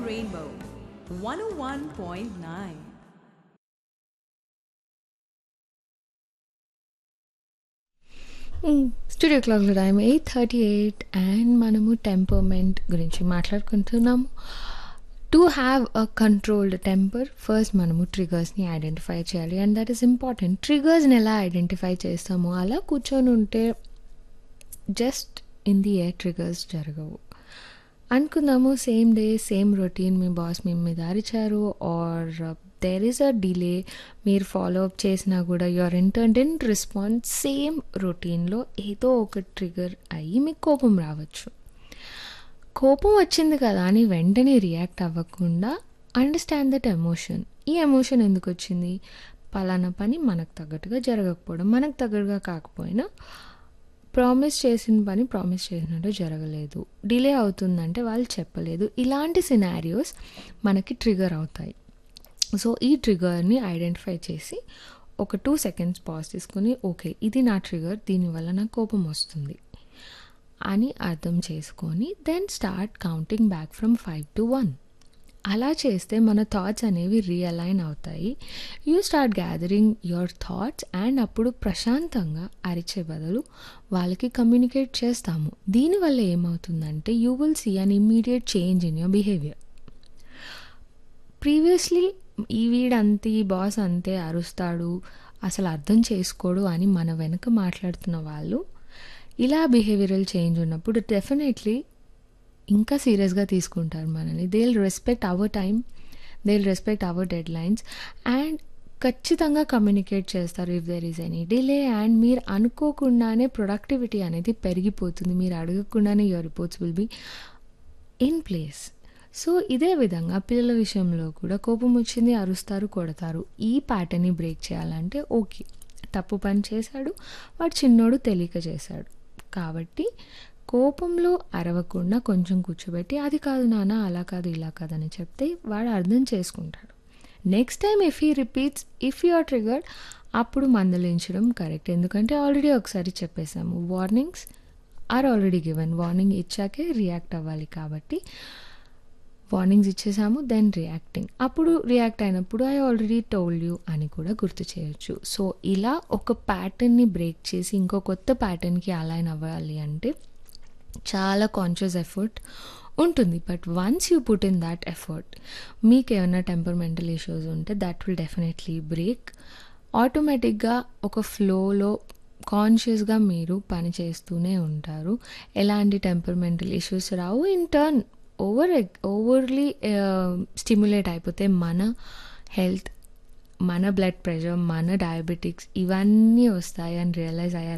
Rainbow 101.9. Studio క్లాక్లో time eight thirty eight and మనము temperament గురించి మాట్లాడుకుంటున్నాము to have a controlled temper first మనము ట్రిగర్స్ని ఐడెంటిఫై చేయాలి అండ్ దట్ ఈస్ ఇంపార్టెంట్ ట్రిగర్స్ని ఎలా ఐడెంటిఫై చేస్తామో అలా కూర్చొని ఉంటే just in the air triggers జరగవు అనుకుందాము సేమ్ డే సేమ్ రొటీన్ మీ బాస్ మీ మీద అరిచారు or there is a delay మీరు ఫాలో అప్ చేసినా కూడా your intern didn't response same రొటీన్లో ఏదో ఒక ట్రిగర్ అయ్యి మీకు కోపం రావచ్చు కోపం వచ్చింది కదా అని వెంటనే రియాక్ట్ అవ్వకుండా అండర్స్టాండ్ దట్ ఎమోషన్ ఈ ఎమోషన్ ఎందుకు వచ్చింది పలానా పని మనకు తగ్గట్టుగా జరగకపోవడం మనకు తగ్గట్టుగా కాకపోయినా ప్రామిస్ చేసిన పని ప్రామిస్ చేసినట్టు జరగలేదు డిలే అవుతుందంటే వాళ్ళు చెప్పలేదు ఇలాంటి సినారియోస్ మనకి ట్రిగర్ అవుతాయి సో ఈ ట్రిగర్ని ఐడెంటిఫై చేసి ఒక టూ సెకండ్స్ పాజ్ తీసుకుని ఓకే ఇది నా ట్రిగర్ దీనివల్ల నాకు కోపం వస్తుంది అని అర్థం చేసుకొని then start counting back from five to one అలా చేస్తే మన థాట్స్ అనేవి రియలైన్ అవుతాయి you start gathering your thoughts and అప్పుడు ప్రశాంతంగా అరిచే బదులు వాళ్ళకి కమ్యూనికేట్ చేస్తాము దీనివల్ల ఏమవుతుందంటే you will see an immediate change in your behaviour previously ఈ వీడంతే ఈ బాస్ అంతే అరుస్తాడు అసలు అర్థం చేసుకోడు అని మన వెనుక మాట్లాడుతున్న వాళ్ళు ఇలా బిహేవియరల్ చేంజ్ ఉన్నప్పుడు డెఫినెట్లీ ఇంకా సీరియస్గా తీసుకుంటారు మనల్ని they will respect our time they will respect our deadlines and ఖచ్చితంగా కమ్యూనికేట్ చేస్తారు if there is any delay and మీరు అనుకోకుండానే ప్రొడక్టివిటీ అనేది పెరిగిపోతుంది మీరు అడగకుండానే your reports will be in place so ఇదే విధంగా పిల్లల విషయంలో కూడా కోపం వచ్చింది అరుస్తారు కొడతారు ఈ ప్యాటర్న్ని బ్రేక్ చేయాలంటే ఓకే తప్పు పని చేశాడు వాడు చిన్నోడు తెలియక చేశాడు కాబట్టి కోపంలో అరవకుండా కొంచెం కూర్చోబెట్టి అది కాదు నాన్న అలా కాదు ఇలా కాదని చెప్తే వాడు అర్థం చేసుకుంటాడు next time if he repeats if you are triggered అప్పుడు మందలించడం కరెక్ట్ ఎందుకంటే ఆల్రెడీ ఒకసారి చెప్పేశాము warnings are already given warning ఇచ్చాకే రియాక్ట్ అవ్వాలి కాబట్టి వార్నింగ్స్ ఇచ్చేసాము దెన్ రియాక్టింగ్ అప్పుడు రియాక్ట్ అయినప్పుడు ఐ ఆల్రెడీ టోల్డ్ యూ అని కూడా గుర్తు చేయొచ్చు సో ఇలా ఒక ప్యాటర్న్ని బ్రేక్ చేసి ఇంకో కొత్త ప్యాటర్న్కి అలైన్ అవ్వాలి అంటే చాలా కాన్షియస్ ఎఫర్ట్ ఉంటుంది but once you put in that effort మీకు ఏమైనా టెంపర్మెంటల్ ఇష్యూస్ ఉంటే దట్ విల్ డెఫినెట్లీ బ్రేక్ ఆటోమేటిక్గా ఒక ఫ్లోలో కాన్షియస్గా మీరు పని చేస్తూనే ఉంటారు ఎలాంటి టెంపర్మెంటల్ ఇష్యూస్ రావు in turn over overly stimulate అయిపోతే మన హెల్త్ మన బ్లడ్ ప్రెషర్ మన డయాబెటిక్స్ ఇవన్నీ వస్తాయి అని రియలైజ్ అయ్యారు